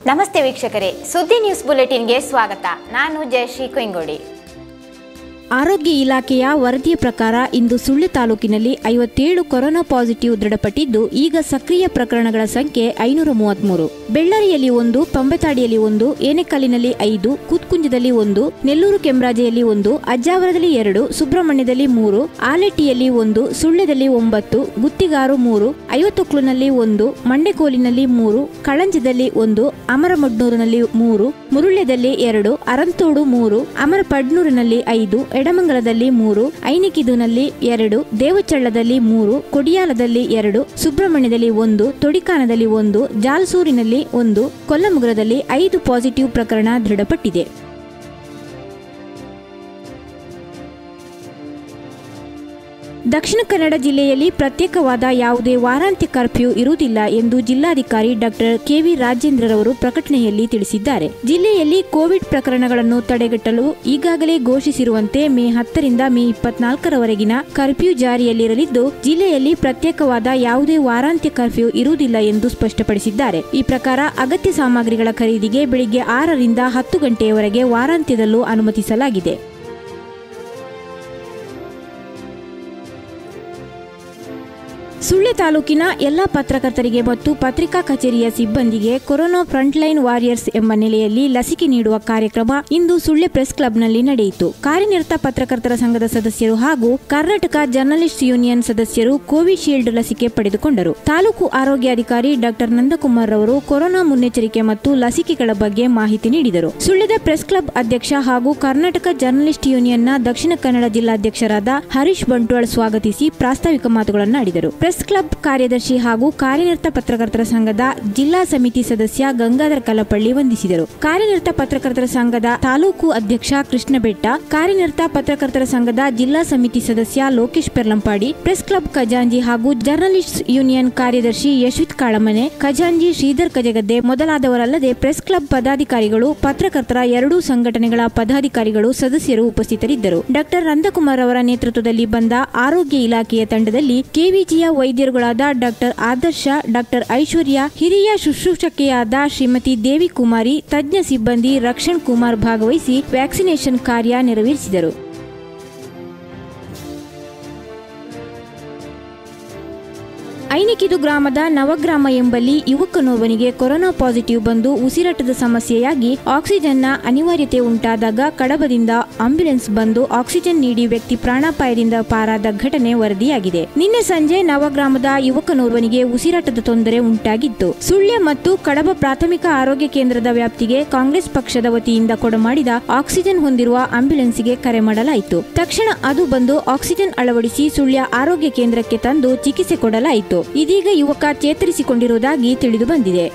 ನಮಸ್ತೆ ವೀಕ್ಷಕರೇ ಸುದ್ದಿ ನ್ಯೂಸ್ ಬುಲೆಟಿನ್ಗೆ ಸ್ವಾಗತ ನಾನು ಜಯಶ್ರೀ ಕೊಯ್ಂಗೋಡಿ ಆರೋಗ್ಯ ಇಲಾಖೆಯ ವರದಿಯ ಪ್ರಕಾರ ಇಂದು ಸುಳ್ಯ ತಾಲೂಕಿನಲ್ಲಿ ಐವತ್ತೇಳು ಕೊರೋನಾ ಪಾಸಿಟಿವ್ ದೃಢಪಟ್ಟಿದ್ದು ಈಗ ಸಕ್ರಿಯ ಪ್ರಕರಣಗಳ ಸಂಖ್ಯೆ ಐನೂರ ಮೂವತ್ಮೂರು ಬೆಳ್ಳರಿಯಲ್ಲಿ ಒಂದು ಪಂಬೆತಾಡಿಯಲ್ಲಿ ಒಂದು ಏನೆಕಲ್ಲಿನಲ್ಲಿ ಐದು ಕೂತ್ಕುಂಜದಲ್ಲಿ ಒಂದು ನೆಲ್ಲೂರು ಕೆಂಬ್ರಾಜೆಯಲ್ಲಿ ಒಂದು ಅಜ್ಜಾವರದಲ್ಲಿ ಎರಡು ಸುಬ್ರಹ್ಮಣ್ಯದಲ್ಲಿ ಮೂರು ಆಲೆಟ್ಟಿಯಲ್ಲಿ ಒಂದು ಸುಳ್ಯದಲ್ಲಿ ಒಂಬತ್ತು ಗುತ್ತಿಗಾರು ಮೂರು ಐವತ್ತೊಕ್ಲುನಲ್ಲಿ ಒಂದು ಮಂಡೆಕೋಲಿನಲ್ಲಿ ಮೂರು ಕಳಂಜದಲ್ಲಿ ಒಂದು ಅಮರಮಡ್ನೂರಿನಲ್ಲಿ ಮೂರು ಮುರುಳ್ಯದಲ್ಲಿ ಎರಡು ಅರಂತೋಡು ಮೂರು ಅಮರಪಡ್ನೂರಿನಲ್ಲಿ ಐದು ಎಡಮಂಗಲದಲ್ಲಿ ಮೂರು ಐನಿಕಿದುನಲ್ಲಿ ಎರಡು ದೇವಚಳ್ಳದಲ್ಲಿ ಮೂರು ಕೊಡಿಯಾಲದಲ್ಲಿ ಎರಡು ಸುಬ್ರಹ್ಮಣ್ಯದಲ್ಲಿ ಒಂದು ತೊಡಿಕಾನದಲ್ಲಿ ಒಂದು ಜಾಲ್ಸೂರಿನಲ್ಲಿ ಒಂದು ಕೊಲ್ಲಮುಗರದಲ್ಲಿ ಐದು ಪಾಸಿಟಿವ್ ಪ್ರಕರಣ ದೃಢಪಟ್ಟಿದೆ ದಕ್ಷಿಣ ಕನ್ನಡ ಜಿಲ್ಲೆಯಲ್ಲಿ ಪ್ರತ್ಯೇಕವಾದ ಯಾವುದೇ ವಾರಾಂತ್ಯ ಕರ್ಫ್ಯೂ ಇರುವುದಿಲ್ಲ ಎಂದು ಜಿಲ್ಲಾಧಿಕಾರಿ ಡಾಕ್ಟರ್ ಕೆವಿ ರಾಜೇಂದ್ರರವರು ಪ್ರಕಟಣೆಯಲ್ಲಿ ತಿಳಿಸಿದ್ದಾರೆ ಜಿಲ್ಲೆಯಲ್ಲಿ ಕೋವಿಡ್ ಪ್ರಕರಣಗಳನ್ನು ತಡೆಗಟ್ಟಲು ಈಗಾಗಲೇ ಘೋಷಿಸಿರುವಂತೆ ಮೇ ಹತ್ತರಿಂದ ಮೇ ಇಪ್ಪತ್ನಾಲ್ಕರವರೆಗಿನ ಕರ್ಫ್ಯೂ ಜಾರಿಯಲ್ಲಿರಲಿದ್ದು ಜಿಲ್ಲೆಯಲ್ಲಿ ಪ್ರತ್ಯೇಕವಾದ ಯಾವುದೇ ವಾರಾಂತ್ಯ ಕರ್ಫ್ಯೂ ಇರುವುದಿಲ್ಲ ಎಂದು ಸ್ಪಷ್ಟಪಡಿಸಿದ್ದಾರೆ ಈ ಪ್ರಕಾರ ಅಗತ್ಯ ಸಾಮಗ್ರಿಗಳ ಖರೀದಿಗೆ ಬೆಳಿಗ್ಗೆ ಆರರಿಂದ ಹತ್ತು ಗಂಟೆಯವರೆಗೆ ವಾರಾಂತ್ಯದಲ್ಲೂ ಅನುಮತಿಸಲಾಗಿದೆ ಸುಳ್ಯ ತಾಲೂಕಿನ ಎಲ್ಲ ಪತ್ರಕರ್ತರಿಗೆ ಮತ್ತು ಪತ್ರಿಕಾ ಕಚೇರಿಯ ಸಿಬ್ಬಂದಿಗೆ ಕೊರೋನಾ ಫ್ರಂಟ್ಲೈನ್ ವಾರಿಯರ್ಸ್ ಎಂಬ ನೆಲೆಯಲ್ಲಿ ಲಸಿಕೆ ನೀಡುವ ಕಾರ್ಯಕ್ರಮ ಇಂದು ಸುಳ್ಯ ಪ್ರೆಸ್ ಕ್ಲಬ್ನಲ್ಲಿ ನಡೆಯಿತು ಕಾರ್ಯನಿರತ ಪತ್ರಕರ್ತರ ಸಂಘದ ಸದಸ್ಯರು ಹಾಗೂ ಕರ್ನಾಟಕ ಜರ್ನಲಿಸ್ಟ್ ಯೂನಿಯನ್ ಸದಸ್ಯರು ಕೋವಿಶೀಲ್ಡ್ ಲಸಿಕೆ ಪಡೆದುಕೊಂಡರು ತಾಲೂಕು ಆರೋಗ್ಯಾಧಿಕಾರಿ ಡಾಕ್ಟರ್ ನಂದಕುಮಾರ್ ಅವರು ಕೊರೋನಾ ಮುನ್ನೆಚ್ಚರಿಕೆ ಮತ್ತು ಲಸಿಕೆಗಳ ಬಗ್ಗೆ ಮಾಹಿತಿ ನೀಡಿದರು ಸುಳ್ಯದ ಪ್ರೆಸ್ ಕ್ಲಬ್ ಅಧ್ಯಕ್ಷ ಹಾಗೂ ಕರ್ನಾಟಕ ಜರ್ನಲಿಸ್ಟ್ ಯೂನಿಯನ್ನ ದಕ್ಷಿಣ ಕನ್ನಡ ಜಿಲ್ಲಾಧ್ಯಕ್ಷರಾದ ಹರೀಶ್ ಬಂಟ್ವಾಳ್ ಸ್ವಾಗತಿಸಿ ಪ್ರಾಸ್ತಾವಿಕ ಮಾತುಗಳನ್ನಾಡಿದರು ಪ್ರೆಸ್ ಕ್ಲಬ್ ಕಾರ್ಯದರ್ಶಿ ಹಾಗೂ ಕಾರ್ಯನಿರತ ಪತ್ರಕರ್ತರ ಸಂಘದ ಜಿಲ್ಲಾ ಸಮಿತಿ ಸದಸ್ಯ ಗಂಗಾಧರ ಕಲಪಳ್ಳಿ ವಂದಿಸಿದರು ಕಾರ್ಯನಿರತ ಪತ್ರಕರ್ತರ ಸಂಘದ ತಾಲೂಕು ಅಧ್ಯಕ್ಷ ಕೃಷ್ಣ ಬೆಟ್ಟ ಕಾರ್ಯನಿರತ ಪತ್ರಕರ್ತರ ಸಂಘದ ಜಿಲ್ಲಾ ಸಮಿತಿ ಸದಸ್ಯ ಲೋಕೇಶ್ ಪೆರ್ಲಂಪಾಡಿ ಪ್ರೆಸ್ ಕ್ಲಬ್ ಖಜಾಂಜಿ ಹಾಗೂ ಜರ್ನಲಿಸ್ಟ್ ಯೂನಿಯನ್ ಕಾರ್ಯದರ್ಶಿ ಯಶ್ವಿತ್ ಕಾಳಮನೆ ಖಜಾಂಜಿ ಶ್ರೀಧರ್ ಕಜಗದ್ದೆ ಮೊದಲಾದವರಲ್ಲದೆ ಪ್ರೆಸ್ ಕ್ಲಬ್ ಪದಾಧಿಕಾರಿಗಳು ಪತ್ರಕರ್ತರ ಎರಡೂ ಸಂಘಟನೆಗಳ ಪದಾಧಿಕಾರಿಗಳು ಸದಸ್ಯರು ಉಪಸ್ಥಿತರಿದ್ದರು ಡಾಕ್ಟರ್ ನಂದಕುಮಾರ್ ಅವರ ನೇತೃತ್ವದಲ್ಲಿ ಬಂದ ಆರೋಗ್ಯ ಇಲಾಖೆಯ ತಂಡದಲ್ಲಿ ಕೆವಿಜಿಯ ವೈದ್ಯರುಗಳಾದ ಡಾಕ್ಟರ್ ಆದರ್ಶ ಡಾಕ್ಟರ್ ಐಶ್ವರ್ಯ ಹಿರಿಯ ಶುಶ್ರೂಷಕಿಯಾದ ಶ್ರೀಮತಿ ದೇವಿ ಕುಮಾರಿ ತಜ್ಞ ಸಿಬ್ಬಂದಿ ರಕ್ಷಣ್ ಕುಮಾರ್ ಭಾಗವಹಿಸಿ ವ್ಯಾಕ್ಸಿನೇಷನ್ ಕಾರ್ಯ ನೆರವೇರಿಸಿದರು ಐನಿಕಿದು ಗ್ರಾಮದ ನವಗ್ರಾಮ ಎಂಬಲ್ಲಿ ಯುವಕನೊಬ್ಬನಿಗೆ ಕೊರೋನಾ ಪಾಸಿಟಿವ್ ಬಂದು ಉಸಿರಾಟದ ಸಮಸ್ಯೆಯಾಗಿ ಆಕ್ಸಿಜನ್ನ ಅನಿವಾರ್ಯತೆ ಉಂಟಾದಾಗ ಕಡಬದಿಂದ ಆಂಬ್ಯುಲೆನ್ಸ್ ಬಂದು ಆಕ್ಸಿಜನ್ ನೀಡಿ ವ್ಯಕ್ತಿ ಪ್ರಾಣಾಪಾಯದಿಂದ ಪಾರಾದ ಘಟನೆ ವರದಿಯಾಗಿದೆ ನಿನ್ನೆ ಸಂಜೆ ನವಗ್ರಾಮದ ಯುವಕನೋರ್ವನಿಗೆ ಉಸಿರಾಟದ ತೊಂದರೆ ಉಂಟಾಗಿತ್ತು ಸುಳ್ಯ ಮತ್ತು ಕಡಬ ಪ್ರಾಥಮಿಕ ಆರೋಗ್ಯ ಕೇಂದ್ರದ ವ್ಯಾಪ್ತಿಗೆ ಕಾಂಗ್ರೆಸ್ ಪಕ್ಷದ ವತಿಯಿಂದ ಕೊಡಮಾಡಿದ ಆಕ್ಸಿಜನ್ ಹೊಂದಿರುವ ಆಂಬ್ಯುಲೆನ್ಸ್ಗೆ ಕರೆ ಮಾಡಲಾಯಿತು ತಕ್ಷಣ ಅದು ಬಂದು ಆಕ್ಸಿಜನ್ ಅಳವಡಿಸಿ ಸುಳ್ಯ ಆರೋಗ್ಯ ಕೇಂದ್ರಕ್ಕೆ ತಂದು ಚಿಕಿತ್ಸೆ ಕೊಡಲಾಯಿತು ಇದೀಗ ಯುವಕ ಚೇತರಿಸಿಕೊಂಡಿರುವುದಾಗಿ ತಿಳಿದು ಬಂದಿದೆ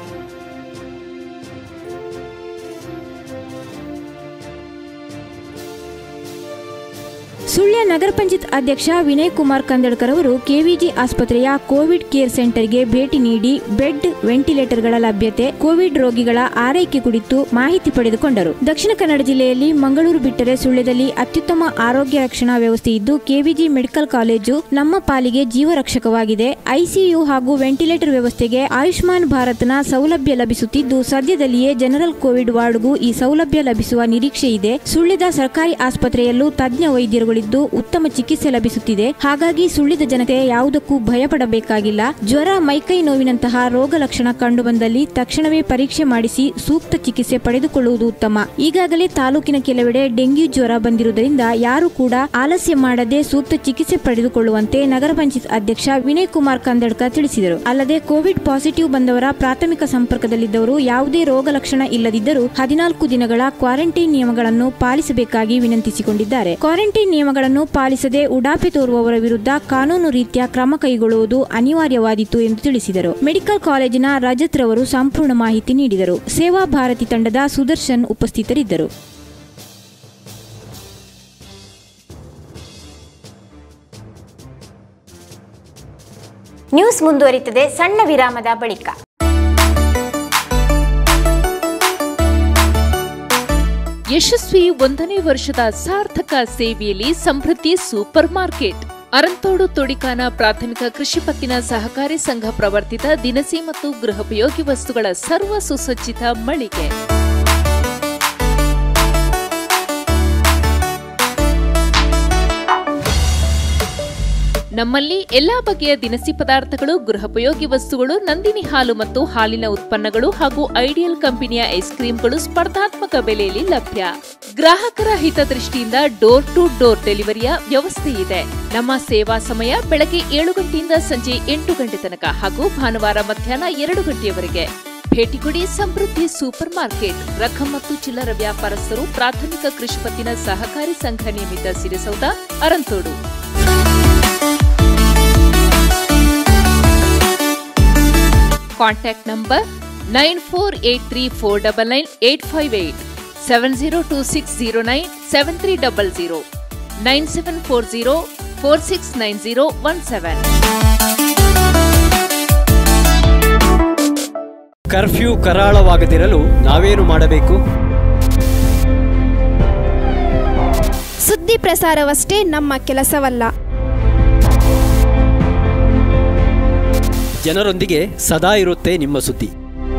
ಸುಳ್ಯ ನಗರ ಪಂಚಾಯತ್ ಅಧ್ಯಕ್ಷ ವಿನಯ್ ಕುಮಾರ್ ಕಂದಡ್ಕರ್ ಅವರು ಕೆವಿಜಿ ಆಸ್ಪತ್ರೆಯ ಕೋವಿಡ್ ಕೇರ್ ಸೆಂಟರ್ಗೆ ಭೇಟಿ ನೀಡಿ ಬೆಡ್ ವೆಂಟಿಲೇಟರ್ಗಳ ಲಭ್ಯತೆ ಕೋವಿಡ್ ರೋಗಿಗಳ ಆರೈಕೆ ಕುರಿತು ಮಾಹಿತಿ ಪಡೆದುಕೊಂಡರು ದಕ್ಷಿಣ ಕನ್ನಡ ಜಿಲ್ಲೆಯಲ್ಲಿ ಮಂಗಳೂರು ಬಿಟ್ಟರೆ ಸುಳ್ಯದಲ್ಲಿ ಅತ್ಯುತ್ತಮ ಆರೋಗ್ಯ ರಕ್ಷಣಾ ವ್ಯವಸ್ಥೆ ಇದ್ದು ಕೆವಿಜಿ ಮೆಡಿಕಲ್ ಕಾಲೇಜು ನಮ್ಮ ಪಾಲಿಗೆ ಜೀವರಕ್ಷಕವಾಗಿದೆ ಐಸಿಯು ಹಾಗೂ ವೆಂಟಿಲೇಟರ್ ವ್ಯವಸ್ಥೆಗೆ ಆಯುಷ್ಮಾನ್ ಭಾರತ್ನ ಸೌಲಭ್ಯ ಲಭಿಸುತ್ತಿದ್ದು ಸದ್ಯದಲ್ಲಿಯೇ ಜನರಲ್ ಕೋವಿಡ್ ವಾರ್ಡ್ಗೂ ಈ ಸೌಲಭ್ಯ ಲಭಿಸುವ ನಿರೀಕ್ಷೆ ಇದೆ ಸುಳ್ಯದ ಸರ್ಕಾರಿ ಆಸ್ಪತ್ರೆಯಲ್ಲೂ ತಜ್ಞ ವೈದ್ಯರುಗಳಿದ್ದು ಉತ್ತಮ ಚಿಕಿತ್ಸೆ ಲಭಿಸುತ್ತಿದೆ ಹಾಗಾಗಿ ಸುಳ್ಳಿದ ಜನತೆ ಯಾವುದಕ್ಕೂ ಭಯಪಡಬೇಕಾಗಿಲ್ಲ ಜ್ವರ ಮೈಕೈ ನೋವಿನಂತಹ ರೋಗ ಲಕ್ಷಣ ಕಂಡುಬಂದಲ್ಲಿ ತಕ್ಷಣವೇ ಪರೀಕ್ಷೆ ಮಾಡಿಸಿ ಸೂಕ್ತ ಚಿಕಿತ್ಸೆ ಪಡೆದುಕೊಳ್ಳುವುದು ಉತ್ತಮ ಈಗಾಗಲೇ ತಾಲೂಕಿನ ಕೆಲವೆಡೆ ಡೆಂಗ್ಯೂ ಜ್ವರ ಬಂದಿರುವುದರಿಂದ ಯಾರು ಕೂಡ ಆಲಸ್ಯ ಮಾಡದೆ ಸೂಕ್ತ ಚಿಕಿತ್ಸೆ ಪಡೆದುಕೊಳ್ಳುವಂತೆ ನಗರ ಪಂಚಾಯತ್ ಅಧ್ಯಕ್ಷ ವಿನಯ್ ಕುಮಾರ್ ಕಂದಡ್ಕ ತಿಳಿಸಿದರು ಅಲ್ಲದೆ ಕೋವಿಡ್ ಪಾಸಿಟಿವ್ ಬಂದವರ ಪ್ರಾಥಮಿಕ ಸಂಪರ್ಕದಲ್ಲಿದ್ದವರು ಯಾವುದೇ ರೋಗ ಲಕ್ಷಣ ಇಲ್ಲದಿದ್ದರೂ ಹದಿನಾಲ್ಕು ದಿನಗಳ ಕ್ವಾರಂಟೈನ್ ನಿಯಮಗಳನ್ನು ಪಾಲಿಸಬೇಕಾಗಿ ವಿನಂತಿಸಿಕೊಂಡಿದ್ದಾರೆ ಕ್ವಾರಂಟೈನ್ ನಿಯಮಗಳನ್ನು ಪಾಲಿಸದೆ ಉಡಾಪೆ ತೋರುವವರ ವಿರುದ್ಧ ಕಾನೂನು ರೀತ್ಯ ಕ್ರಮ ಕೈಗೊಳ್ಳುವುದು ಅನಿವಾರ್ಯವಾದೀತು ಎಂದು ತಿಳಿಸಿದರು ಮೆಡಿಕಲ್ ಕಾಲೇಜಿನ ರಜತ್ ರವರು ಸಂಪೂರ್ಣ ಮಾಹಿತಿ ನೀಡಿದರು ಸೇವಾ ಭಾರತಿ ತಂಡದ ಸುದರ್ಶನ್ ಉಪಸ್ಥಿತರಿದ್ದರು ನ್ಯೂಸ್ ಮುಂದುವರಿತದೆ ಸಣ್ಣ ವಿರಾಮದ ಬಳಿಕ ಯಶಸ್ವಿ ಒಂದನೇ ವರ್ಷದ ಸಾರ್ಥಕ ಸೇವೆಯಲ್ಲಿ ಸಮೃದ್ಧಿ ಸೂಪರ್ ಮಾರ್ಕೆಟ್ ಅರಂತೋಡು ತೊಡಿಕಾನ ಪ್ರಾಥಮಿಕ ಕೃಷಿ ಪತ್ತಿನ ಸಹಕಾರಿ ಸಂಘ ಪ್ರವರ್ತಿತ ದಿನಸಿ ಮತ್ತು ಗೃಹೋಪಯೋಗಿ ವಸ್ತುಗಳ ಸರ್ವ ಸುಸಜ್ಜಿತ ಮಳಿಗೆ ನಮ್ಮಲ್ಲಿ ಎಲ್ಲಾ ಬಗೆಯ ದಿನಸಿ ಪದಾರ್ಥಗಳು ಗೃಹೋಪಯೋಗಿ ವಸ್ತುಗಳು ನಂದಿನಿ ಹಾಲು ಮತ್ತು ಹಾಲಿನ ಉತ್ಪನ್ನಗಳು ಹಾಗೂ ಐಡಿಯಲ್ ಕಂಪನಿಯ ಐಸ್ ಕ್ರೀಮ್ಗಳು ಸ್ಪರ್ಧಾತ್ಮಕ ಬೆಲೆಯಲ್ಲಿ ಲಭ್ಯ ಗ್ರಾಹಕರ ಹಿತದೃಷ್ಟಿಯಿಂದ ಡೋರ್ ಟು ಡೋರ್ ಡೆಲಿವರಿಯ ವ್ಯವಸ್ಥೆ ಇದೆ ನಮ್ಮ ಸೇವಾ ಸಮಯ ಬೆಳಗ್ಗೆ ಏಳು ಗಂಟೆಯಿಂದ ಸಂಜೆ ಎಂಟು ಗಂಟೆ ತನಕ ಹಾಗೂ ಭಾನುವಾರ ಮಧ್ಯಾಹ್ನ ಎರಡು ಗಂಟೆಯವರೆಗೆ ಭೇಟಿ ಕೊಡಿ ಸಮೃದ್ಧಿ ಸೂಪರ್ ಮಾರ್ಕೆಟ್ ರಖಂ ಮತ್ತು ಚಿಲ್ಲರ ವ್ಯಾಪಾರಸ್ಥರು ಪ್ರಾಥಮಿಕ ಕೃಷಿ ಪತ್ತಿನ ಸಹಕಾರಿ ಸಂಘ ನಿಯಮಿತ Sirisouda Aranthodu contact number nine four eight three four double nine eight five eight seven zero two six zero nine seven three double zero nine seven four zero four six nine zero one seven curfew ಕರಾಳವಾಗದಿರಲು ನಾವೇನು ಮಾಡಬೇಕು ಸುದ್ದಿ ಪ್ರಸಾರವಷ್ಟೇ ನಮ್ಮ ಕೆಲಸವಲ್ಲ ಜನರೊಂದಿಗೆ ಸದಾ ಇರುತ್ತೆ ನಿಮ್ಮ ಸುದ್ದಿ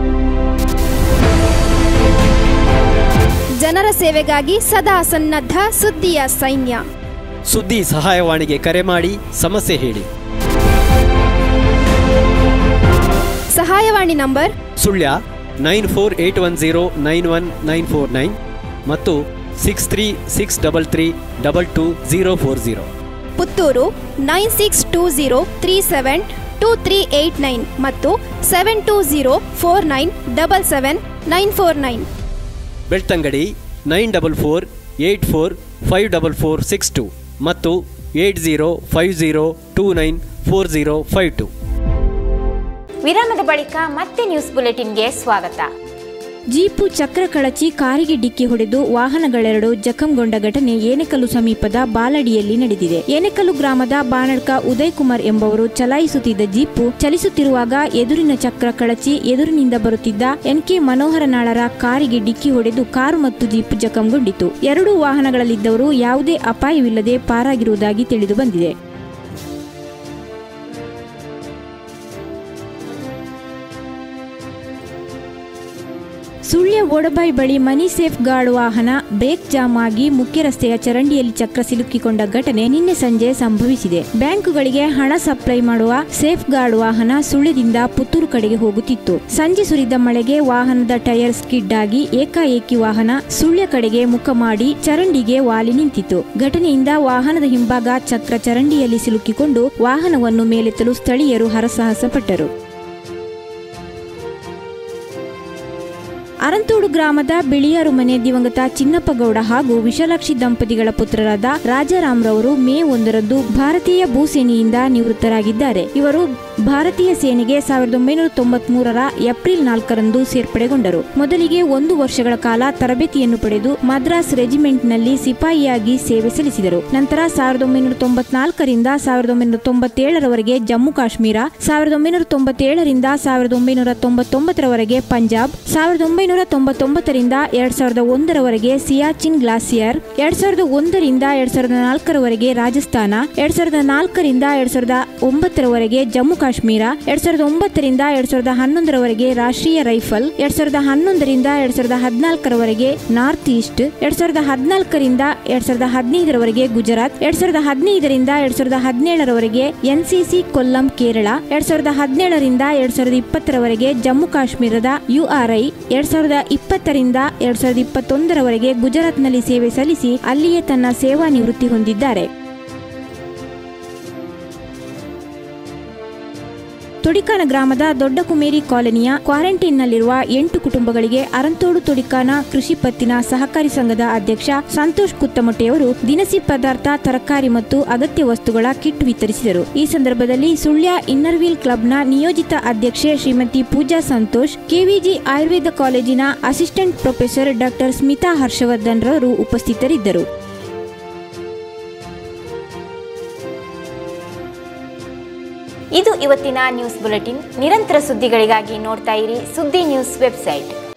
ಜನರ ಸೇವೆಗಾಗಿ ಸದಾ ಸನ್ನದ್ಧ ಸುದ್ದಿಯ ಸೈನ್ಯ ಸುದ್ದಿ ಸಹಾಯವಾಣಿಗೆ ಕರೆ ಮಾಡಿ ಸಮಸ್ಯೆ ಹೇಳಿ ಸಹಾಯವಾಣಿ number Sullia nine four eight one zero nine one nine four nine ಮತ್ತು six three six double three double two zero four zero Puttur nine six two zero three seven two three eight nine ಮತ್ತು seven two zero four nine double seven nine four nine Belthangady nine double four eight four five double four six two ಮತ್ತು eight zero five zero two nine four zero five to ವಿರಾಮದ ಬಳಿಕ ಮತ್ತೆ news ಬುಲೆಟಿನ್ಗೆ ಸ್ವಾಗತ jeep ಚಕ್ರ ಕಳಚಿ ಕಾರಿಗೆ ಡಿಕ್ಕಿ ಹೊಡೆದು ವಾಹನಗಳೆರಡು ಜಖಂಗೊಂಡ ಘಟನೆ ಏನೆಕಲ್ಲು ಸಮೀಪದ ಬಾಲಡಿಯಲ್ಲಿ ನಡೆದಿದೆ ಏನೆಕಲ್ಲು ಗ್ರಾಮದ ಬಾಣಡ್ಕ ಉದಯ್ ಕುಮಾರ್ ಎಂಬುವರು ಚಲಾಯಿಸುತ್ತಿದ್ದ ಜೀಪು ಚಲಿಸುತ್ತಿರುವಾಗ ಎದುರಿನ ಚಕ್ರ ಕಳಚಿ ಎದುರಿನಿಂದ ಬರುತ್ತಿದ್ದ ಎನ್ಕೆ ಮನೋಹರ ನಾಳರ ಕಾರಿಗೆ ಡಿಕ್ಕಿ ಹೊಡೆದು ಕಾರು ಮತ್ತು ಜೀಪು ಜಖಂಗೊಂಡಿತು ಎರಡೂ ವಾಹನಗಳಲ್ಲಿದ್ದವರು ಯಾವುದೇ ಅಪಾಯವಿಲ್ಲದೆ ಪಾರಾಗಿರುವುದಾಗಿ ತಿಳಿದು ಬಂದಿದೆ ಸುಳ್ಯ ಓಡಬಾಯಿ ಬಳಿ ಮನಿ ಸೇಫ್ ಗಾರ್ಡ್ ವಾಹನ ಬ್ರೇಕ್ ಜಾಮ್ ಆಗಿ ಮುಖ್ಯ ರಸ್ತೆಯ ಚರಂಡಿಯಲ್ಲಿ ಚಕ್ರ ಸಿಲುಕಿಕೊಂಡ ಘಟನೆ ನಿನ್ನೆ ಸಂಜೆ ಸಂಭವಿಸಿದೆ ಬ್ಯಾಂಕುಗಳಿಗೆ ಹಣ ಸಪ್ಲೈ ಮಾಡುವ ಸೇಫ್ ಗಾರ್ಡ್ ವಾಹನ ಸುಳ್ಯದಿಂದ ಪುತ್ತೂರು ಕಡೆಗೆ ಹೋಗುತ್ತಿತ್ತು ಸಂಜೆ ಸುರಿದ ಮಳೆಗೆ ವಾಹನದ ಟೈರ್ ಸ್ಕಿಡ್ ಆಗಿ ಏಕಾಏಕಿ ವಾಹನ ಸುಳ್ಯ ಕಡೆಗೆ ಮುಖ ಮಾಡಿ ಚರಂಡಿಗೆ ವಾಲಿ ನಿಂತಿತು ಘಟನೆಯಿಂದ ವಾಹನದ ಹಿಂಭಾಗ ಚಕ್ರ ಚರಂಡಿಯಲ್ಲಿ ಸಿಲುಕಿಕೊಂಡು ವಾಹನವನ್ನು ಮೇಲೆತ್ತಲು ಸ್ಥಳೀಯರು ಹರಸಾಹಸ ಪಟ್ಟರು ಅರಂತೋಡು ಗ್ರಾಮದ ಬಿಳಿಯಾರು ಮನೆ ದಿವಂಗತ ಚಿನ್ನಪ್ಪಗೌಡ ಹಾಗೂ ವಿಶಾಲಾಕ್ಷಿ ದಂಪತಿಗಳ ಪುತ್ರರಾದ ರಾಜಾರಾಮ್ರವರು ಮೇ ಒಂದರಂದು ಭಾರತೀಯ ಭೂಸೇನೆಯಿಂದ ನಿವೃತ್ತರಾಗಿದ್ದಾರೆ ಇವರು ಭಾರತೀಯ ಸೇನೆಗೆ ಸಾವಿರದ ಒಂಬೈನೂರ ತೊಂಬತ್ ಮೂರರ ಏಪ್ರಿಲ್ ನಾಲ್ಕರಂದು ಸೇರ್ಪಡೆಗೊಂಡರು ಮೊದಲಿಗೆ ಒಂದು ವರ್ಷಗಳ ಕಾಲ ತರಬೇತಿಯನ್ನು ಪಡೆದು ಮದ್ರಾಸ್ ರೆಜಿಮೆಂಟ್ನಲ್ಲಿ ಸಿಪಾಯಿಯಾಗಿ ಸೇವೆ ಸಲ್ಲಿಸಿದರು ನಂತರ ಸಾವಿರದ ಒಂಬೈನೂರ ತೊಂಬತ್ನಾಲ್ಕರಿಂದ ಸಾವಿರದ ಒಂಬೈನೂರ ತೊಂಬತ್ತೇಳರವರೆಗೆ ಜಮ್ಮು ಕಾಶ್ಮೀರ ಸಾವಿರದ ಒಂಬೈನೂರ ತೊಂಬತ್ತೇಳರಿಂದ ಸಾವಿರದ ಒಂಬೈನೂರ ತೊಂಬತ್ತೊಂಬತ್ತರವರೆಗೆ ಪಂಜಾಬ್ ಸಾವಿರದ ಒಂಬೈನೂರ ತೊಂಬತ್ತೊಂಬತ್ತರಿಂದ ಎರಡ್ ಸಾವಿರದ ಒಂದರವರೆಗೆ ಸಿಯಾಚಿನ್ ಗ್ಲಾಸಿಯರ್ ಎರಡ್ ಸಾವಿರದ ಒಂದರಿಂದ ಎರಡ್ ಸಾವಿರದ ನಾಲ್ಕರವರೆಗೆ ರಾಜಸ್ಥಾನ ಎರಡ್ ಸಾವಿರದ ನಾಲ್ಕರಿಂದ ಎರಡ್ ಸಾವಿರದ ಒಂಬತ್ತರವರೆಗೆ ಜಮ್ಮು ಕಾಶ್ಮೀರ ಎರಡ್ ಸಾವಿರದ ಒಂಬತ್ತರಿಂದ ಎರಡ್ ಸಾವಿರದ ಹನ್ನೊಂದರವರೆಗೆ ರಾಷ್ಟ್ರೀಯ ರೈಫಲ್ ಎರಡ್ ಸಾವಿರದ ಹನ್ನೊಂದರಿಂದ ಎರಡ್ ಸಾವಿರದ ಹದಿನಾಲ್ಕರವರೆಗೆ ನಾರ್ತ್ ಈಸ್ಟ್ ಎರಡ್ ಸಾವಿರದ ಹದಿನಾಲ್ಕರಿಂದ ಎರಡ್ ಸಾವಿರದ ಹದಿನೈದರವರೆಗೆ ಗುಜರಾತ್ ಎರಡ್ ಸಾವಿರದ ಹದಿನೈದರಿಂದ ಎರಡ್ ಸಾವಿರದ ಹದಿನೇಳರವರೆಗೆ ಎನ್ಸಿಸಿ ಕೊಲ್ಲಂ ಕೇರಳ ಎರಡ್ ಸಾವಿರದ ಹದಿನೇಳರಿಂದ ಎರಡ್ ಸಾವಿರದ ಇಪ್ಪತ್ತರವರೆಗೆ ಜಮ್ಮು ಕಾಶ್ಮೀರದ ಯುಆರ್ಐ ಎರಡ್ ಸಾವಿರದ ಇಪ್ಪತ್ತರಿಂದ ಎರಡ್ ಸಾವಿರದ ಇಪ್ಪತ್ತೊಂದರವರೆಗೆ ಗುಜರಾತ್ನಲ್ಲಿ ಸೇವೆ ಸಲ್ಲಿಸಿ ಅಲ್ಲಿಯೇ ತನ್ನ ಸೇವಾ ನಿವೃತ್ತಿ ಹೊಂದಿದ್ದಾರೆ ತೊಡಿಕಾನ ಗ್ರಾಮದ ದೊಡ್ಡ ಕುಮೇರಿ ಕಾಲನಿಯ ಕ್ವಾರಂಟೈನ್ನಲ್ಲಿರುವ ಎಂಟು ಕುಟುಂಬಗಳಿಗೆ ಅರಂತೋಡು ತೊಡಿಕಾನ ಕೃಷಿ ಪತ್ತಿನ ಸಹಕಾರಿ ಸಂಘದ ಅಧ್ಯಕ್ಷ ಸಂತೋಷ್ ಕುತ್ತಮೊಟ್ಟೆಯವರು ದಿನಸಿ ಪದಾರ್ಥ ತರಕಾರಿ ಮತ್ತು ಅಗತ್ಯ ವಸ್ತುಗಳ ಕಿಟ್ ವಿತರಿಸಿದರು ಈ ಸಂದರ್ಭದಲ್ಲಿ ಸುಳ್ಯ ಇನ್ನರ್ವೀಲ್ ಕ್ಲಬ್ನ ನಿಯೋಜಿತ ಅಧ್ಯಕ್ಷೆ ಶ್ರೀಮತಿ ಪೂಜಾ ಸಂತೋಷ್ ಕೆವಿಜಿ ಆಯುರ್ವೇದ ಕಾಲೇಜಿನ assistant professor doctor Smitha Harshavardhan ರವರು ಉಪಸ್ಥಿತರಿದ್ದರು ಇದು ಇವತ್ತಿನ ನ್ಯೂಸ್ ಬುಲೆಟಿನ್ ನಿರಂತರ ಸುದ್ದಿಗಳಿಗಾಗಿ ನೋಡ್ತಾ ಇರಿ ಸುದ್ದಿ ನ್ಯೂಸ್ ವೆಬ್ಸೈಟ್